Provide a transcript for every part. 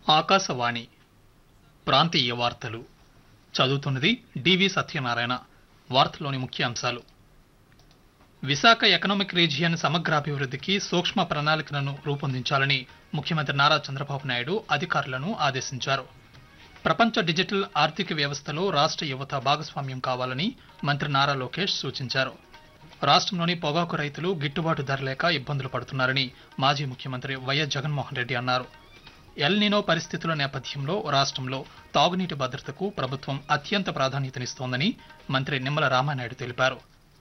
ఆకాశవాణి ప్రాంతీయ వార్తలు చదువుతున్నది డివి సత్యనారాయణ వార్తలోని ముఖ్యాంశాలు విశాఖ ఎకనామిక్ రీజియన్ సమగ్రాభివృద్ధికి సూక్ష్మ ప్రణాళికలను రూపొందించాలని ముఖ్యమంత్రి నారా చంద్రబాబు నాయుడు అధికారులను ఆదేశించారు ప్రపంచ డిజిటల్ ఆర్థిక వ్యవస్థలో రాష్ట్ర యువత భాగస్వామ్యం కావాలని మంత్రి నారా లోకేష్ సూచించారు రాష్ట్రంలోని పొగాకు రైతులు గిట్టుబాటు ధర లేక ఇబ్బందులు పడుతున్నారని మాజీ ముఖ్యమంత్రి వైఎస్ జగన్మోహన్ రెడ్డి అన్నారు ఎల్ నినో పరిస్థితుల నేపథ్యంలో రాష్ట్రంలో తాగునీటి భద్రతకు ప్రభుత్వం అత్యంత ప్రాధాన్యతనిస్తోందని మంత్రి నిమ్మల రామానాయుడు తెలిపారు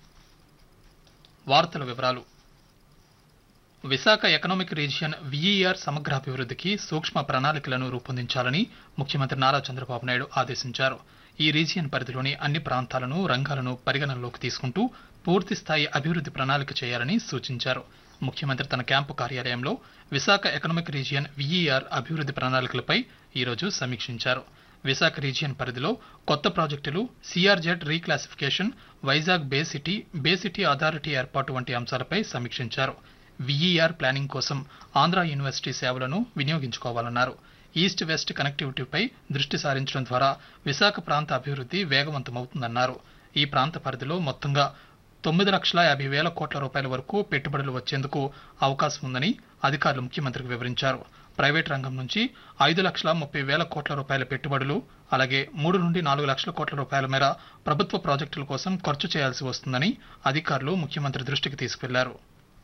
వార్తల వివరాలు విశాఖ ఎకనామిక్ రీజియన్ విఈఆర్ సమగ్రాభివృద్ధికి సూక్ష్మ ప్రణాళికలను రూపొందించాలని ముఖ్యమంత్రి నారా చంద్రబాబు నాయుడు ఆదేశించారు ఈ రీజియన్ పరిధిలోని అన్ని ప్రాంతాలను రంగాలను పరిగణనలోకి తీసుకుంటూ పూర్తి స్థాయి అభివృద్ధి ప్రణాళిక చేయాలని సూచించారు ముఖ్యమంత్రి తన క్యాంపు కార్యాలయంలో విశాఖ ఎకనామిక్ రీజియన్ విఈఆర్ అభివృద్ధి ప్రణాళికలపై ఈరోజు సమీక్షించారు విశాఖ రీజియన్ పరిధిలో కొత్త ప్రాజెక్టులు CRZ reclassification Vizag bay city bay city authority ఏర్పాటు వంటి అంశాలపై సమీక్షించారు విఈఆర్ ప్లానింగ్ కోసం ఆంధ్ర యూనివర్సిటీ సేవలను వినియోగించుకోవాలన్నారు ఈస్ట్ వెస్ట్ కనెక్టివిటీపై దృష్టి సారించడం ద్వారా విశాఖ ప్రాంత అభివృద్ధి వేగవంతమవుతుందన్నారు ఈ ప్రాంత పరిధిలో మొత్తంగా తొమ్మిది లక్షల యాభై వేల కోట్ల రూపాయల వరకు పెట్టుబడులు వచ్చేందుకు అవకాశం ఉందని అధికారులు ముఖ్యమంత్రికి వివరించారు ప్రైవేట్ రంగం నుంచి ఐదు లక్షల ముప్పై వేల కోట్ల రూపాయల పెట్టుబడులు అలాగే మూడు నుండి నాలుగు లక్షల కోట్ల రూపాయల మేర ప్రభుత్వ ప్రాజెక్టుల కోసం ఖర్చు చేయాల్సి వస్తుందని అధికారులు ముఖ్యమంత్రి దృష్టికి తీసుకెళ్లారు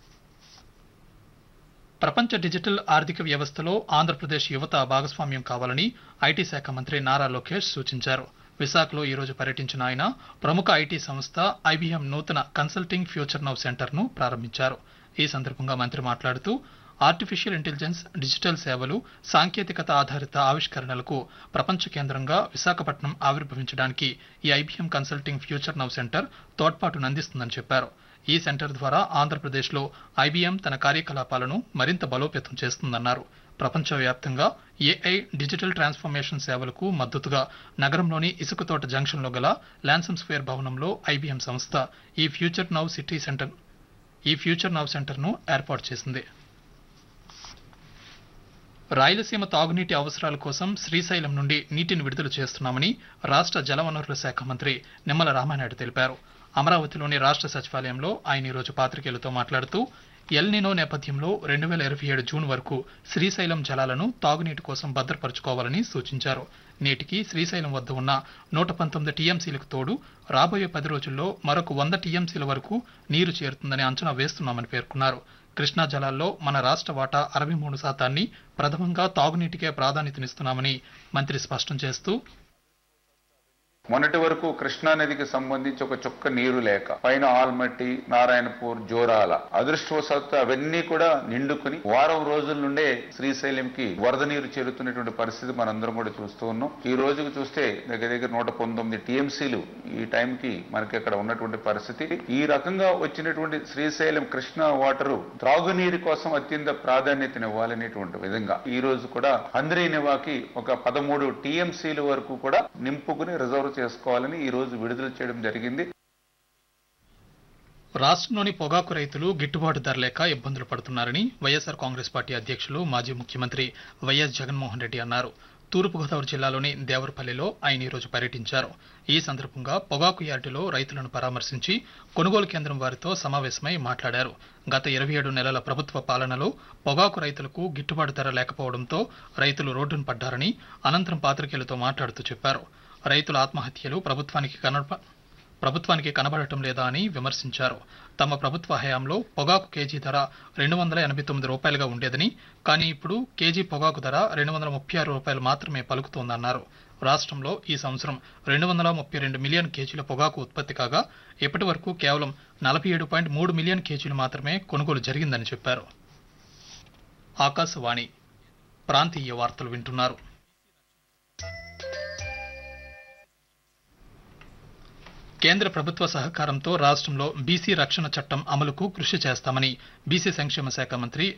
ప్రపంచ డిజిటల్ ఆర్థిక వ్యవస్థలో ఆంధ్రప్రదేశ్ యువత భాగస్వామ్యం కావాలని ఐటీ శాఖ మంత్రి నారా లోకేష్ సూచించారు విశాఖలో ఈ రోజు పర్యటించిన ఆయన ప్రముఖ ఐటీ సంస్థ ఐబీఎం నూతన కన్సల్టింగ్ ఫ్యూచర్ నౌ సెంటర్ను ప్రారంభించారు ఈ సందర్భంగా మంత్రి మాట్లాడుతూ ఆర్టిఫిషియల్ ఇంటెలిజెన్స్ డిజిటల్ సేవలు సాంకేతికత ఆధారిత ఆవిష్కరణలకు ప్రపంచ కేంద్రంగా విశాఖపట్నం ఆవిర్భవించడానికి ఈ IBM consulting future now centre తోడ్పాటునందిస్తుందని చెప్పారు ఈ సెంటర్ ద్వారా ఆంధ్రప్రదేశ్లో ఐబీఎం తన కార్యకలాపాలను మరింత బలోపేతం చేస్తుందన్నారు ప్రపంచవ్యాప్తంగా ఏఐ డిజిటల్ ట్రాన్స్ఫర్మేషన్ సేవలకు మద్దతుగా నగరంలోని ఇసుకతోట జంక్షన్లో గల ల్యాన్సమ్ స్క్వేర్ భవనంలో ఐబీఎం సంస్థ ఈ ఫ్యూచర్ నౌ సిటీ సెంటర్ ఈ ఫ్యూచర్ నౌ సెంటర్ను ఏర్పాటు చేసింది రాయలసీమ తాగునీటి అవసరాల కోసం శ్రీశైలం నుండి నీటిని విడుదల చేస్తున్నామని రాష్ట్ర జలవనరుల శాఖ మంత్రి నిమ్మల రామానాయుడు తెలిపారు అమరావతిలోని రాష్ట్ర సచివాలయంలో ఆయన ఈరోజు పాత్రికేయులతో మాట్లాడుతూ ఎల్నినో నేపథ్యంలో రెండు వేల ఇరవై ఏడు జూన్ వరకు శ్రీశైలం జలాలను తాగునీటి కోసం భద్రపరచుకోవాలని సూచించారు నేటికి శ్రీశైలం వద్ద ఉన్న నూట పంతొమ్మిది టీఎంసీలకు తోడు రాబోయే పది రోజుల్లో మరొక వంద టీఎంసీల వరకు నీరు చేరుతుందని అంచనా వేస్తున్నామని పేర్కొన్నారు కృష్ణా జలాల్లో మన రాష్ట్ర వాటా అరవై మూడు శాతాన్ని ప్రథమంగా తాగునీటికే ప్రాధాన్యతనిస్తున్నామని మంత్రి స్పష్టం చేస్తూ మొన్నటి వరకు కృష్ణా నదికి సంబంధించి ఒక చుక్క నీరు లేక పైన ఆల్మట్టి నారాయణపూర్ జోరాల అదృష్టవశాత్తు అవన్నీ కూడా నిండుకుని వారం రోజుల నుండే శ్రీశైలంకి వరద నీరు చేరుతున్నటువంటి పరిస్థితి మనందరం కూడా చూస్తూ ఉన్నాం ఈ రోజుకు చూస్తే దగ్గర దగ్గర నూట పంతొమ్మిది టీఎంసీలు ఈ టైంకి మనకి అక్కడ ఉన్నటువంటి పరిస్థితి ఈ రకంగా వచ్చినటువంటి శ్రీశైలం కృష్ణా వాటరు త్రాగునీరు కోసం అత్యంత ప్రాధాన్యతనివ్వాలనేటువంటి విధంగా ఈ రోజు కూడా హంద్రీ నివాకి ఒక పదమూడు టీఎంసీల వరకు కూడా నింపుకుని రిజర్వ్ చేసుకోవాలని ఈ రోజు విడుదల చేయడం జరిగింది రాష్ట్రంలోని పొగాకు రైతులు గిట్టుబాటు ధర లేక ఇబ్బందులు పడుతున్నారని వైఎస్ఆర్ కాంగ్రెస్ పార్టీ అధ్యక్షులు మాజీ ముఖ్యమంత్రి వైఎస్ జగన్మోహన్ రెడ్డి అన్నారు తూర్పుగోదావరి జిల్లాలోని దేవరపల్లిలో ఆయన ఈరోజు పర్యటించారు ఈ సందర్భంగా పొగాకు యార్డులో రైతులను పరామర్శించి కొనుగోలు కేంద్రం వారితో సమావేశమై మాట్లాడారు గత ఇరవై ఏడు నెలల ప్రభుత్వ పాలనలో పొగాకు రైతులకు గిట్టుబాటు ధర లేకపోవడంతో రైతులు రోడ్డున పడ్డారని అనంతరం పాత్రికేయులతో మాట్లాడుతూ చెప్పారు రైతుల ఆత్మహత్యలు ప్రభుత్వానికి కనప ప్రభుత్వానికి కనబడటం లేదా అని విమర్శించారు తమ ప్రభుత్వ హయాంలో పొగాకు కేజీ ధర రెండు వందల ఎనభై తొమ్మిది రూపాయలుగా ఉండేదని కానీ ఇప్పుడు కేజీ పొగాకు ధర రెండు వందల ముప్పై ఆరు రూపాయలు మాత్రమే పలుకుతోందన్నారు రాష్ట్రంలో ఈ సంవత్సరం రెండు వందల ముప్పై రెండు మిలియన్ కేజీల పొగాకు ఉత్పత్తి కాగా ఇప్పటి వరకు కేవలం నలభై ఏడు పాయింట్ మూడు మిలియన్ కేజీలు మాత్రమే కొనుగోలు జరిగిందని చెప్పారు ఆకాశవాణి ప్రాంతీయ వార్తలు వింటున్నారు కేంద్ర ప్రభుత్వ సహకారంతో రాష్ట్రంలో బీసీ రక్షణ చట్టం అమలుకు కృషి చేస్తామని బీసీ సంక్షేమ శాఖ మంత్రి